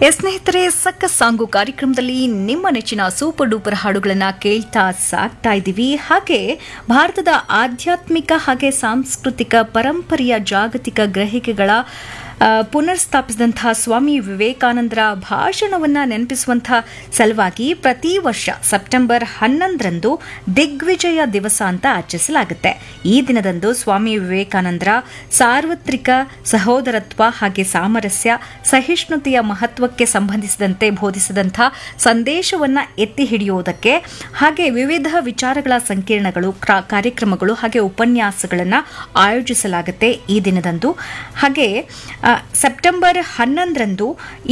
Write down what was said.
S ಸ್ನೇಹಿತರೆ ಸಕ್ಕ song ಕಾರ್ಯಕ್ರಮದಲ್ಲಿ ನಿಮ್ಮ ನೆಚ್ಚಿನ ಸೂಪರ್ ಡೂಪರ್ ಹಾಡುಗಳನ್ನ ಕೇಳ್ತಾ ಸಾಕ್ತಾ ಇದ್ದೀವಿ ಹಾಗೆ ಭಾರತದ ಆಧ್ಯಾತ್ಮಿಕ ಹಾಗೆ ಸಾಂಸ್ಕೃತಿಕ ಪರಂಪರೆಯ ಜಾಗತಿಕ ಗ್ರಹಿಕೆಗಳ ಆ, ಪುನರ್ಸ್ಥಾಪಿಸಿದಂತಹ ಸ್ವಾಮಿ ವಿವೇಕಾನಂದರ ಭಾಷಣವನ್ನ ನೆನಪಿಸುವಂತಹ ಸಲುವಾಗಿ ಪ್ರತಿ ವರ್ಷ ಸೆಪ್ಟೆಂಬರ್ ಹನ್ನೊಂದರಂದು ದಿಗ್ವಿಜಯ ದಿವಸ ಅಂತ ಆಚರಿಸಲಾಗುತ್ತೆ ಈ ದಿನದಂದು ಸ್ವಾಮಿ ವಿವೇಕಾನಂದರ ಸಾರ್ವತ್ರಿಕ ಸಹೋದರತ್ವ ಹಾಗೆ ಸಾಮರಸ್ಯ ಸಹಿಷ್ಣುತೆಯ ಮಹತ್ವಕ್ಕೆ ಸಂಬಂಧಿಸಿದಂತೆ ಬೋಧಿಸಿದಂತಹ ಸಂದೇಶವನ್ನ ಎತ್ತಿ ಹಿಡಿಯುವುದಕ್ಕೆ ಹಾಗೆ ವಿವಿಧ ವಿಚಾರಗಳ ಸಂಕಿರಣಗಳು ಕ್ರಾ- ಕಾರ್ಯಕ್ರಮಗಳು ಹಾಗೆ ಉಪನ್ಯಾಸಗಳನ್ನು ಆಯೋಜಿಸಲಾಗುತ್ತೆ ಈ ದಿನದಂದು ಹಾಗೆ ಆ, ಸೆಪ್ಟೆಂಬರ್ ಹನ್ನೊಂದರಂದು